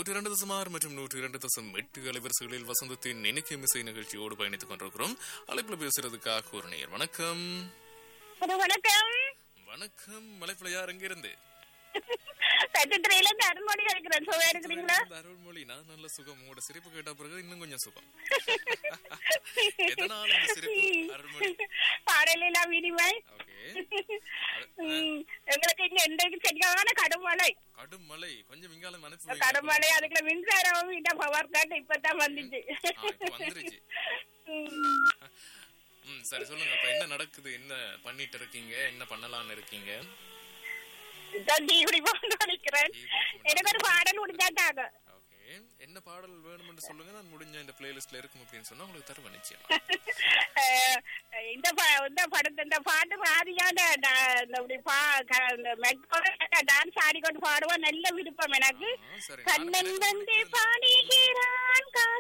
நூற்றி இரண்டு தசம் ஆறு மற்றும் நூற்றி இரண்டு தசம் எட்டு அலைவரிசைகளில் வசந்தத்தின் நினைக்கும் இசை நிகழ்ச்சியோடு பயணித்துக் கொண்டிருக்கிறோம் அழைப்புல பேசுறதுக்காக ஒரு நேர் வணக்கம் ஒரு வணக்கம் வணக்கம் மலைப்புல யார் எங்கிருந்து சட்டத்துறையில இருந்து அருண்மொழி இருக்கிறேன் சுகம் இருக்கிறீங்களா இந்த அருள்மொழி நான் நல்ல சுகம் உங்களோட சிரிப்பு கேட்ட பிறகு இன்னும் கொஞ்சம் சுகம் எதனால இந்த சிரிப்பு அருள்மொழி பாடல் எல்லாம் விரிவை ஓகே ம், எங்களுக்கு இங்க இன்றைக்கு சரியான கடுமழை கடும் மழை கொஞ்சம் இங்கால அனுப்பி கடுமழை அதுக்குள்ள மின்சாரம் வீட்டை பவர் கட் இப்பதான் வந்துச்சு ஆ, இப்ப வந்துருச்சு. ம். ம் சரி சொல்லுங்க இப்ப என்ன நடக்குது என்ன பண்ணிட்டு இருக்கீங்க என்ன பண்ணலாம்னு இருக்கீங்க இதான் டீ குடிப்போம்னு நினைக்கிறேன் டீ குடிப்போம். எனக்கு ஒரு பாடல் முடிஞ்சாட்டாங்க ஓகே என்ன பாடல் வேணும்னு சொல்லுங்க நான் முடிஞ்ச இந்த பிளேலிஸ்ட்ல இருக்கும் அப்படின்னு சொன்னா உங்களுக்கு தருவேன் நிச்சயமா அஹ், இந்த ப- இந்த படத்து இந்த பாட்டு பாதியான இந்த இப்படி பா க- இந்த மெட்ரோல டான்ஸ் ஆடிக்கொண்டு பாடுவோம் நல்ல விருப்பம் எனக்கு ஆ, சரி கண்ணன் நானும் வந்து கேட்க பாடுகிறான்